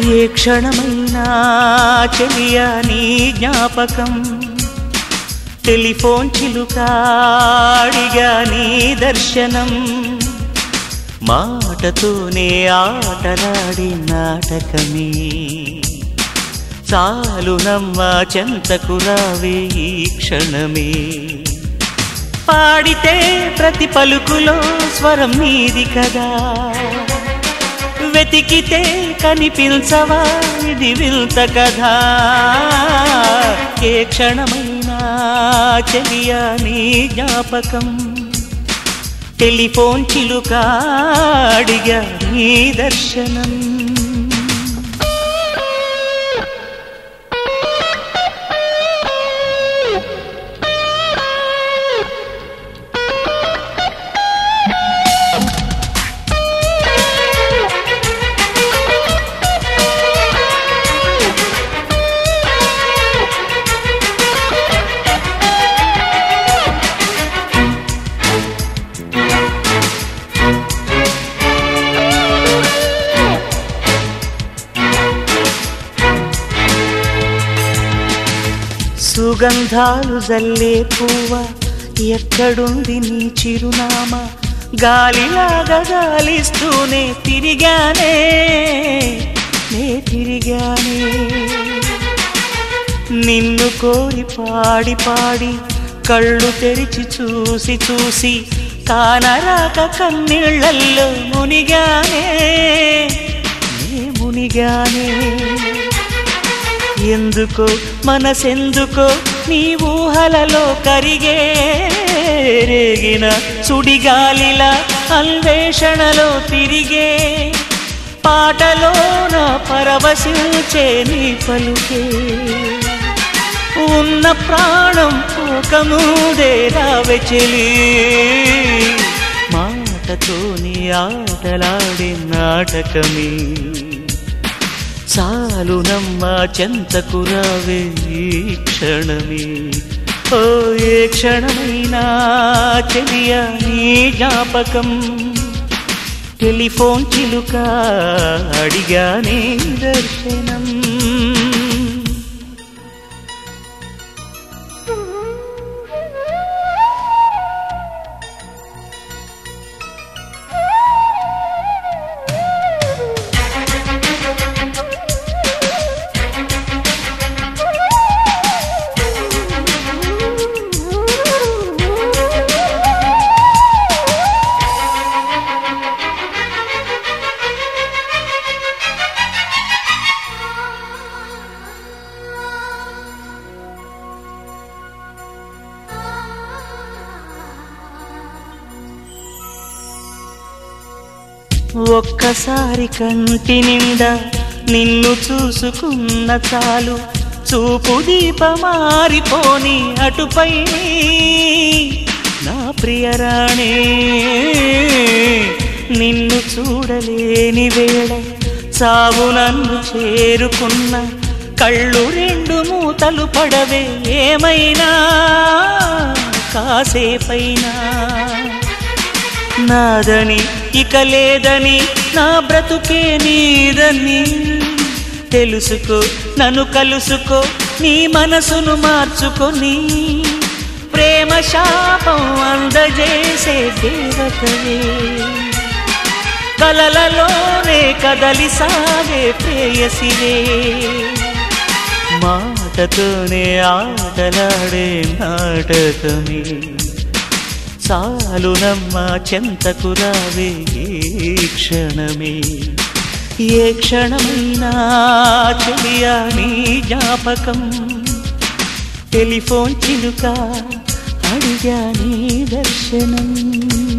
ఏ క్షణమైనా చెలియా నీ జ్ఞాపకం టెలిఫోన్ చిలుకాడిగా నీ దర్శనం మాటతోనే ఆటలాడి నాటకమే చాలు నమ్మ చెంతకు రావే ఈ క్షణమే పాడితే ప్రతి పలుకులో స్వరం నీది కదా వెతికితే కనిపించవా ఇది వింత కదా ఏ క్షణమైనా చెలియా నీ జ్ఞాపకం టెలిఫోన్ చిలుకాడిగా నీ దర్శనం సుగంధాలు జల్లే పువ్వ ఎక్కడుంది నీ చిరునామా గాలిలాగా గాలిస్తూనే తిరిగానే నే తిరిగానే నిన్ను కోరి పాడి పాడి కళ్ళు తెరిచి చూసి చూసి కానరాక కన్నీళ్ళల్లో మునిగానే నే మునిగానే ఎందుకో మనసెందుకో నీ ఊహలలో కరిగే రేగిన సుడిగాలిలా అన్వేషణలో తిరిగే పాటలోన పరవశించే నీ పలుకే ఉన్న ప్రాణం పోకముదే రావె చెలి మాటతోని ఆటలాడే నాటకమే చాలు నమ్మ చెంతకు రావే ఈ క్షణమే ఓ ఏ క్షణమైనా చెలియా నీ జ్ఞాపకం టెలిఫోన్ చిలుక అడిగానే దర్శనం ఒక్కసారి కంటి నిండా నిన్ను చూసుకున్న చాలు చూపు దీపమారిపోని అటుపై నా ప్రియరాణే నిన్ను చూడలేని వేళ చావు నన్ను చేరుకున్న కళ్ళు రెండు మూతలు పడవే ఏమైనా కాసేపైనా నాదని ఇక లేదని నా బ్రతుకే నీదని తెలుసుకో నన్ను కలుసుకో నీ మనసును మార్చుకొని ప్రేమ శాపం అందజేసే దేవతవే కలలలోనే కదలి సాగే ప్రేయసివే మాటతోనే ఆటలాడే నాటకమే చాలు నమ్మ చెంతకు రావే ఈ క్షణమే ఏ క్షణమైనా చెలియా నీ జ్ఞాపకం టెలిఫోన్ చిలుక అడిగా నీ దర్శనం